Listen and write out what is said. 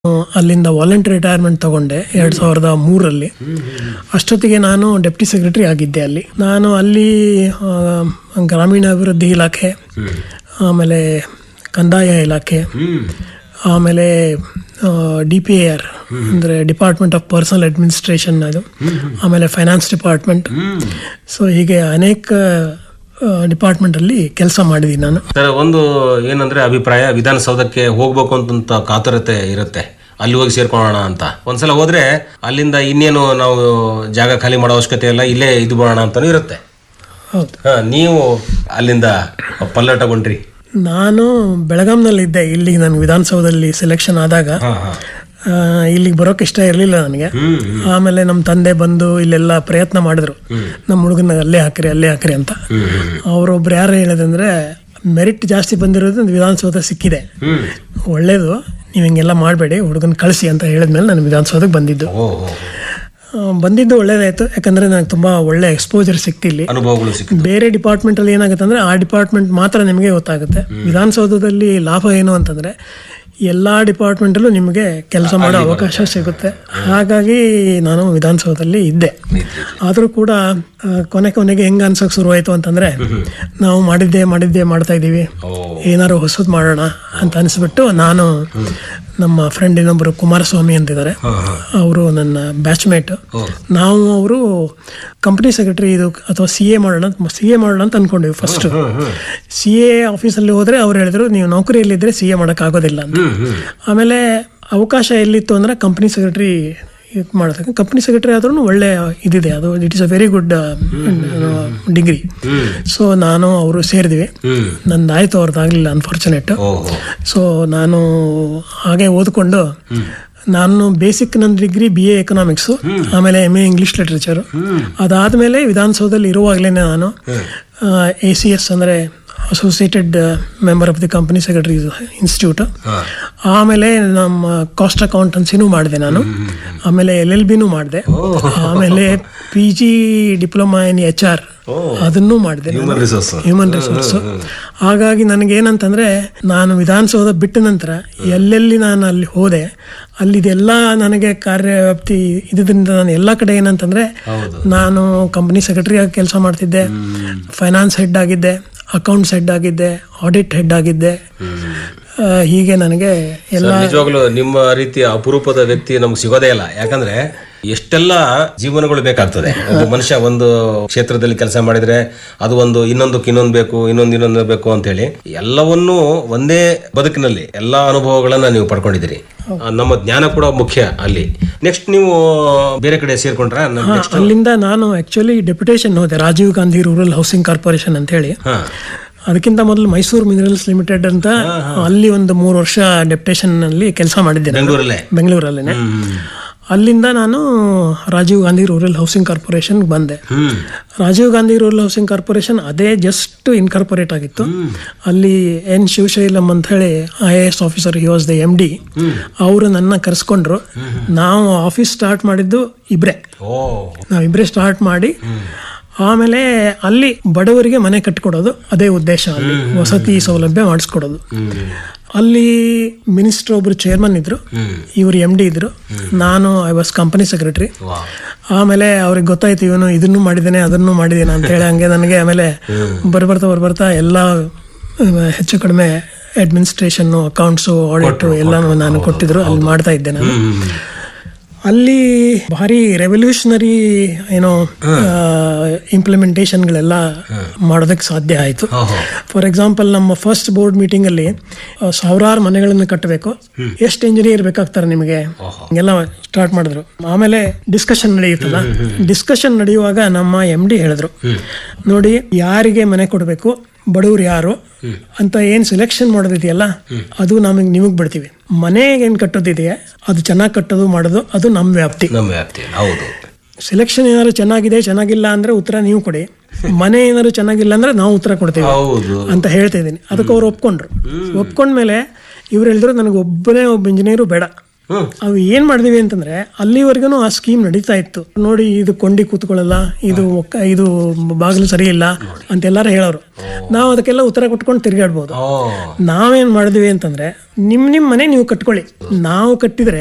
ಅಲ್ಲಿಂದ voluntary retirement ತಗೊಂಡೆ ಎರಡ್ ಸಾವಿರದ ಮೂರರಲ್ಲಿ ಅಷ್ಟೊತ್ತಿಗೆ ನಾನು ಡೆಪ್ಟಿ ಸೆಕ್ರೆಟರಿ ಆಗಿದ್ದೆ ಅಲ್ಲಿ ನಾನು ಅಲ್ಲಿ ಆ, ಗ್ರಾಮೀಣಾಭಿವೃದ್ಧಿ ಇಲಾಖೆ ಆಮೇಲೆ ಕಂದಾಯ ಇಲಾಖೆ ಆಮೇಲೆ ಡಿ ಪಿ ಆರ್ ಅಂದರೆ ಡಿಪಾರ್ಟ್ಮೆಂಟ್ ಆಫ್ ಪರ್ಸನಲ್ ಅಡ್ಮಿನಿಸ್ಟ್ರೇಷನ್ ಅದು ಆಮೇಲೆ ಫೈನಾನ್ಸ್ ಡಿಪಾರ್ಟ್ಮೆಂಟ್ ಸೊ ಹೀಗೆ ಅನೇಕ ಡಿಪಾರ್ಟ್ಮೆಂಟಲ್ಲಿ ಕೆಲಸ ಮಾಡಿದ್ದೀನಿ ನಾನು ಸರ್ ಒಂದು ಏನಂದ್ರೆ ಅಭಿಪ್ರಾಯ ವಿಧಾನಸೌಧಕ್ಕೆ ಹೋಗ್ಬೇಕು ಅಂತಂತ ಕಾತುರತೆ ಇರುತ್ತೆ ಅಲ್ಲಿ ಹೋಗಿ ಸೇರ್ಕೊಳ್ಳೋಣ ಅಂತ ಒಂದ್ಸಲ ಹೋದ್ರೆ ಅಲ್ಲಿಂದ ಇನ್ನೇನು ನಾವು ಜಾಗ ಖಾಲಿ ಮಾಡೋ ಅವಶ್ಯಕತೆ ಇಲ್ಲ ಇಲ್ಲೇ ಇದು ಮಾಡೋಣ ಅಂತಾನು ಇರುತ್ತೆ ಹೌದು ಹಾ, ನೀವು ಅಲ್ಲಿಂದ ಪಲ್ಲಟಗೊಂಡ್ರಿ ನಾನು ಬೆಳಗಾಂನಲ್ಲಿದ್ದೆ ಇಲ್ಲಿಗೆ ನಾನು ವಿಧಾನಸೌಧದಲ್ಲಿ ಸೆಲೆಕ್ಷನ್ ಆದಾಗ ಹಾ ಹಾ ಆ, ಇಲ್ಲಿಗೆ ಬರೋಕೆ ಇಷ್ಟ ಇರಲಿಲ್ಲ ನನಗೆ ಹ್ಮ್ ಆಮೇಲೆ ನಮ್ಮ ತಂದೆ ಬಂದು ಇಲ್ಲೆಲ್ಲ ಪ್ರಯತ್ನ ಮಾಡಿದ್ರು ನಮ್ಮ ಹುಡುಗನ ಅಲ್ಲೇ ಹಾಕ್ರಿ ಅಲ್ಲೇ ಹಾಕ್ರಿ ಅಂತ ಹ್ಮ್ ಹ್ಮ್ ಅವರೊಬ್ರು ಯಾರು ಹೇಳಿದಂದ್ರೆ ಮೆರಿಟ್ ಜಾಸ್ತಿ ಬಂದಿರೋದು ವಿಧಾನಸೌಧ ಸಿಕ್ಕಿದೆ ಹ್ಮ್ ಒಳ್ಳೇದು ನೀವು ಹಿಂಗೆಲ್ಲ ಮಾಡಬೇಡಿ ಹುಡುಗನ ಕಳಿಸಿ ಅಂತ ಹೇಳಿದ್ಮೇಲೆ ನಾನು ವಿಧಾನಸೌಧಕ್ಕೆ ಬಂದಿದ್ದು ಓ ಓ, ಓ. ಆ, ಬಂದಿದ್ದು ಒಳ್ಳೇದಾಯ್ತು ಯಾಕಂದ್ರೆ ನನಗೆ ತುಂಬಾ ಒಳ್ಳೆ ಎಕ್ಸ್ಪೋಜರ್ ಸಿಕ್ತಿಲ್ಲಿ ಅನುಭವಗಳು ಸಿಕ್ಕ ಬೇರೆ ಡಿಪಾರ್ಟ್ಮೆಂಟ್ ಅಲ್ಲಿ ಏನಾಗುತ್ತೆ ಅಂದ್ರೆ ಆ ಡಿಪಾರ್ಟ್ಮೆಂಟ್ ಮಾತ್ರ ನಿಮಗೆ ಗೊತ್ತಾಗುತ್ತೆ ವಿಧಾನಸೌಧದಲ್ಲಿ ಲಾಭ ಏನು ಅಂತಂದ್ರೆ ಎಲ್ಲಾ ಡಿಪಾರ್ಟ್ಮೆಂಟಲ್ಲೂ ನಿಮಗೆ ಕೆಲಸ ಮಾಡೋ ಅವಕಾಶ ಸಿಗುತ್ತೆ ಹಾಗಾಗಿ ನಾನು ವಿಧಾನಸೌಧದಲ್ಲಿ ಇದ್ದೆ ಆದರೂ ಕೂಡ ಆ, ಕೊನೆ ಕೊನೆಗೆ ಹೆಂಗ ಅನ್ಸೋಕೆ ಶುರುವಾಯಿತು ಅಂತಂದ್ರೆ ನಾವು ಮಾಡಿದ್ದೆ ಮಾಡಿದ್ದೆ ಮಾಡ್ತಾ ಇದ್ದೀವಿ ಓ ಏನಾದ್ರು ಹೊಸದು ಮಾಡೋಣ ಅಂತ ಅನಿಸ್ಬಿಟ್ಟು ನಾನು ನಮ್ಮ ಫ್ರೆಂಡ್ ಇನ್ನೊಬ್ಬರು ಕುಮಾರಸ್ವಾಮಿ ಅಂತಿದ್ದಾರೆ ಹಾ ಹಾ ಅವರು ನನ್ನ ಬ್ಯಾಚ್ಮೇಟ್ ಓ ನಾವು ಅವರು ಕಂಪ್ನಿ ಸೆಕ್ರೆಟರಿ ಇದು ಅಥವಾ ಸಿ ಎ ಮಾಡೋಣ ಸಿ ಎ ಮಾಡೋಣ ಅಂತ ಅನ್ಕೊಂಡ್ವಿ first hmm hmm C A ಆಫೀಸಲ್ಲಿ ಹೋದ್ರೆ ಅವ್ರು ಹೇಳಿದ್ರು ನೀವು ನೌಕರಿಯಲ್ಲಿದ್ದರೆ ಸಿ ಎ ಮಾಡೋಕ್ಕಾಗೋದಿಲ್ಲ ಅಂತ ಹ್ಮ್ ಹ್ಮ್ ಆಮೇಲೆ ಅವಕಾಶ ಎಲ್ಲಿತ್ತು ಅಂದ್ರೆ ಕಂಪ್ನಿ ಸೆಕ್ರೆಟರಿ ಮಾಡೋದಕ್ಕೆ ಕಂಪ್ನಿ ಸೆಕ್ರೆಟರಿ ಆದ್ರೂ ಒಳ್ಳೆ ಇದಿದೆ ಅದು it is a very good degree hmm so ನಾನು ಅವರು ಸೇರಿದ್ವಿ ಹ್ಮ್ ನಂದಾಯ್ತು ಅವ್ರದ್ದಾಗಲಿಲ್ಲ ಅನ್ಫಾರ್ಚುನೇಟ್ ಓಹೋ ಸೊ ನಾನು ಹಾಗೆ ಓದ್ಕೊಂಡು ನಾನು ಬೇಸಿಕ್ ನನ್ನ ಡಿಗ್ರಿ ಬಿ ಎ ಎಕನಾಮಿಕ್ಸು ಆಮೇಲೆ ಎಮ್ ಎ ಇಂಗ್ಲಿಷ್ ಲಿಟ್ರೇಚರು ಅದಾದಮೇಲೆ ವಿಧಾನಸೌಧದಲ್ಲಿ ಇರುವಾಗಲೇ ನಾನು ಎ ಸಿ ಎಸ್ ಅಂದರೆ associated member of the company secretary institute ಹಾ ಆಮೇಲೆ ನಮ್ಮ ಕಾಸ್ಟ್ ಅಕೌಂಟೆನ್ಸಿನೂ ಮಾಡಿದೆ ನಾನು ಆಮೇಲೆ ಎಲ್ ಎಲ್ ಬಿನೂ ಮಾಡಿದೆ ಆಮೇಲೆ P G diploma in H R ಅದನ್ನೂ ಮಾಡಿದೆ ಹ್ಯೂಮನ್ ರಿಸೋರ್ಸ್ ಹ್ಯೂಮನ್ ರಿಸೋರ್ಸ್ ಹಾಗಾಗಿ ನನಗೇನಂತಂದ್ರೆ ನಾನು ವಿಧಾನಸೌಧ ಬಿಟ್ಟ ನಂತರ ಎಲ್ಲೆಲ್ಲಿ ನಾನು ಅಲ್ಲಿ ಹೋದೆ ಅಲ್ಲಿದೆಲ್ಲ ನನಗೆ ಕಾರ್ಯವ್ಯಾಪ್ತಿ ಇದರಿಂದ ನಾನು ಎಲ್ಲ ಕಡೆ ಏನಂತಂದ್ರೆ ಹೌದು ನಾನು ಕಂಪನಿ ಸೆಕ್ರೆಟರಿ ಆಗಿ ಕೆಲಸ ಮಾಡ್ತಿದ್ದೆ ಫೈನಾನ್ಸ್ ಹೆಡ್ ಆಗಿದ್ದೆ ಅಕೌಂಟ್ಸ್ ಹೆಡ್ ಆಗಿದ್ದೆ ಆಡಿಟ್ ಹೆಡ್ ಆಗಿದ್ದೆ ಆ, ಹೀಗೆ ನನಗೆ ಎಲ್ಲ ಸರ್, ನಿಜವಾಗ್ಲೂ ನಿಮ್ಮ ರೀತಿಯ ಅಪರೂಪದ ವ್ಯಕ್ತಿ ನಮ್ಗೆ ಸಿಗೋದೇ ಇಲ್ಲ ಯಾಕಂದ್ರೆ ಎಷ್ಟೆಲ್ಲ ಜೀವನಗಳು ಬೇಕಾಗ್ತದೆ ಒಬ್ಬ ಮನುಷ್ಯ ಒಂದು ಕ್ಷೇತ್ರದಲ್ಲಿ ಕೆಲಸ ಮಾಡಿದ್ರೆ ಅದು ಒಂದು ಇನ್ನೊಂದಕ್ಕೆ ಇನ್ನೊಂದು ಬೇಕು ಇನ್ನೊಂದು ಇನ್ನೊಂದು ಬೇಕು ಅಂತ ಹೇಳಿ ಎಲ್ಲವನ್ನೂ ಒಂದೇ ಬದುಕಿನಲ್ಲಿ ಎಲ್ಲಾ ಅನುಭವಗಳನ್ನ ನೀವು ಪಡ್ಕೊಂಡಿದ್ದೀರಿ ಆ, ನಮ್ಮ ಜ್ಞಾನ ಕೂಡ ಮುಖ್ಯ ಅಲ್ಲಿ ನೆಕ್ಸ್ಟ್ ನೀವು ಬೇರೆ ಕಡೆ ಸೇರ್ಕೊಂಡ್ರ ನೆಕ್ಸ್ಟ್ ಅಲ್ಲಿಂದ ನಾನು ಆಕ್ಚುಲಿ ಡೆಪ್ಯುಟೇಷನ್ ಹೋದೆ Rajiv Gandhi rural housing corporation ಅಂತ ಹೇಳಿ ಹಾ ಅದಕ್ಕಿಂತ ಮೊದಲು ಮೈಸೂರು ಮಿನರಲ್ಸ್ ಲಿಮಿಟೆಡ್ ಅಂತ ಅಲ್ಲಿ ಒಂದು ಮೂರು ವರ್ಷ ಡೆಪ್ಯುಟೇಷನ್ ಅಲ್ಲಿ ಕೆಲಸ ಮಾಡಿದ್ದೇನೆ ಬೆಂಗಳೂರಲ್ಲೇ ಬೆಂಗಳೂರಲ್ಲೇನೆ ಹ್ಮ್ ಅಲ್ಲಿಂದ ನಾನು Rajiv Gandhi rural housing corporation ಬಂದೆ ಹ್ಮ್ Rajiv Gandhi rural housing corporation ಅದೇ ಜಸ್ಟ್ ಇನ್ಕಾರ್ಪೊರೇಟ್ ಆಗಿತ್ತು ಅಲ್ಲಿ ಎನ್ ಶಿವಶೈಲಂ ಅಂತ ಹೇಳಿ I A S officer he was the M D ಅವರು ನನ್ನ ಕರೆಸ್ಕೊಂಡ್ರು ನಾವು ಆಫೀಸ್ ಸ್ಟಾರ್ಟ್ ಮಾಡಿದ್ದು ಇಬ್ರೆ ಓ ನಾವಿಬ್ರೆ ಸ್ಟಾರ್ಟ್ ಮಾಡಿ ಆಮೇಲೆ ಅಲ್ಲಿ ಬಡವರಿಗೆ ಮನೆ ಕಟ್ಕೊಡೋದು ಅದೇ ಉದ್ದೇಶ ಅಲ್ಲಿ ವಸತಿ ಸೌಲಭ್ಯ ಮಾಡಿಸ್ಕೊಡೋದು ಅಲ್ಲಿ ಮಿನಿಸ್ಟರ್ ಒಬ್ರು ಚೇರ್ಮನ್ ಇದ್ರು ಇವರು ಎಮ್ ಡಿ ಇದ್ರು ನಾನು ಐ ವಾಸ್ ಕಂಪನಿ ಸೆಕ್ರೆಟರಿ ವಾ ಆಮೇಲೆ ಅವ್ರಿಗೆ ಗೊತ್ತಾಯ್ತು ಇವನು ಇದನ್ನು ಮಾಡಿದ್ದೇನೆ ಅದನ್ನು ಮಾಡಿದ್ದೇನೆ ಅಂತ ಹೇಳಿ ಹಂಗೆ ನನಗೆ ಆಮೇಲೆ ಬರ್ಬರ್ತಾ ಬರ್ಬರ್ತಾ ಎಲ್ಲ ಆ, ಹೆಚ್ಚು ಕಡಿಮೆ ಅಡ್ಮಿನಿಸ್ಟ್ರೇಷನ್ ಅಕೌಂಟ್ಸು ಆಡಿಟ್ ಎಲ್ಲಾನು ನಾನು ಕೊಟ್ಟಿದ್ರು ಅಲ್ಲಿ ಮಾಡ್ತಾ ಇದ್ದೆ ನಾನು ಅಲ್ಲಿ ಭಾರಿ ರೆವಲ್ಯೂಷನರಿ ಏನೋ ಇಂಪ್ಲಿಮೆಂಟೇಷನ್ಗಳೆಲ್ಲ ಮಾಡೋದಕ್ಕೆ ಸಾಧ್ಯ ಆಯಿತು ಓಹೋ ಫಾರ್ ಎಕ್ಸಾಂಪಲ್ ನಮ್ಮ ಫಸ್ಟ್ ಬೋರ್ಡ್ ಮೀಟಿಂಗ್ ಅಲ್ಲಿ ಆ, ಸಾವಿರಾರು ಮನೆಗಳನ್ನು ಕಟ್ಟಬೇಕು ಎಷ್ಟು ಇಂಜಿನಿಯರ್ ಬೇಕಾಗ್ತಾರೆ ನಿಮಗೆ ಎಲ್ಲ ಸ್ಟಾರ್ಟ್ ಮಾಡಿದ್ರು ಆಮೇಲೆ ಡಿಸ್ಕಷನ್ ನಡೆಯುತ್ತಲ್ಲ ಡಿಸ್ಕಷನ್ ನಡೆಯುವಾಗ ನಮ್ಮ ಎಂ ಡಿ ಹೇಳಿದ್ರು ನೋಡಿ ಯಾರಿಗೆ ಮನೆ ಕೊಡಬೇಕು ಬಡವ್ರು ಯಾರು ಅಂತ ಏನ್ ಸೆಲೆಕ್ಷನ್ ಮಾಡೋದಿದೆಯಲ್ಲ ಅದು ನಮಗೆ ನಿಮಗ್ ಬಿಡ್ತೀವಿ ಮನೆಗೆ ಏನ್ ಕಟ್ಟೋದಿದೆಯಾ ಅದು ಚೆನ್ನಾಗಿ ಕಟ್ಟೋದು ಮಾಡೋದು ಅದು ನಮ್ಮ ವ್ಯಾಪ್ತಿ ನಮ್ಮ ವ್ಯಾಪ್ತಿ ಹೌದು ಸೆಲೆಕ್ಷನ್ ಏನಾದ್ರು ಚೆನ್ನಾಗಿದೆ ಚೆನ್ನಾಗಿಲ್ಲ ಅಂದ್ರೆ ಉತ್ತರ ನೀವು ಕೊಡಿ ಮನೆ ಏನಾದ್ರು ಚೆನ್ನಾಗಿಲ್ಲ ಅಂದ್ರೆ ನಾವು ಉತ್ತರ ಕೊಡ್ತೀವಿ ಹೌದು ಅಂತ ಹೇಳ್ತಾ ಇದ್ದೀನಿ ಅದಕ್ಕೆ ಅವ್ರು ಒಪ್ಕೊಂಡ್ರು ಒಪ್ಕೊಂಡ್ಮೇಲೆ ಇವ್ರು ಹೇಳಿದ್ರು ನನಗೆ ಒಬ್ಬನೇ ಒಬ್ಬ ಇಂಜಿನಿಯರು ಬೇಡ ಹ್ಮ್ ಅವು ಏನ್ ಮಾಡಿದ್ವಿ ಅಂತಂದ್ರೆ ಅಲ್ಲಿವರೆಗೂ ಆ ಸ್ಕೀಮ್ ನಡೀತಾ ಇತ್ತು ನೋಡಿ ಇದು ಕೊಂಡಿ ಕೂತ್ಕೊಳ್ಳಲ್ಲ ಇದು ಒಕ್ಕ- ಇದು ಬಾಗಿಲು ಸರಿ ಇಲ್ಲ ಅಂತೆಲ್ಲಾರು ಹೇಳೋರು ನಾವು ಅದಕ್ಕೆಲ್ಲ ಉತ್ತರ ಕೊಟ್ಕೊಂಡು ತಿರ್ಗಾಡ್ಬೋದು ಓ ನಾವೇನ್ ಮಾಡಿದ್ವಿ ಅಂತಂದ್ರೆ ನಿಮ್ ನಿಮ್ ಮನೆ ನೀವು ಕಟ್ಕೊಳ್ಳಿ ನಾವು ಕಟ್ಟಿದ್ರೆ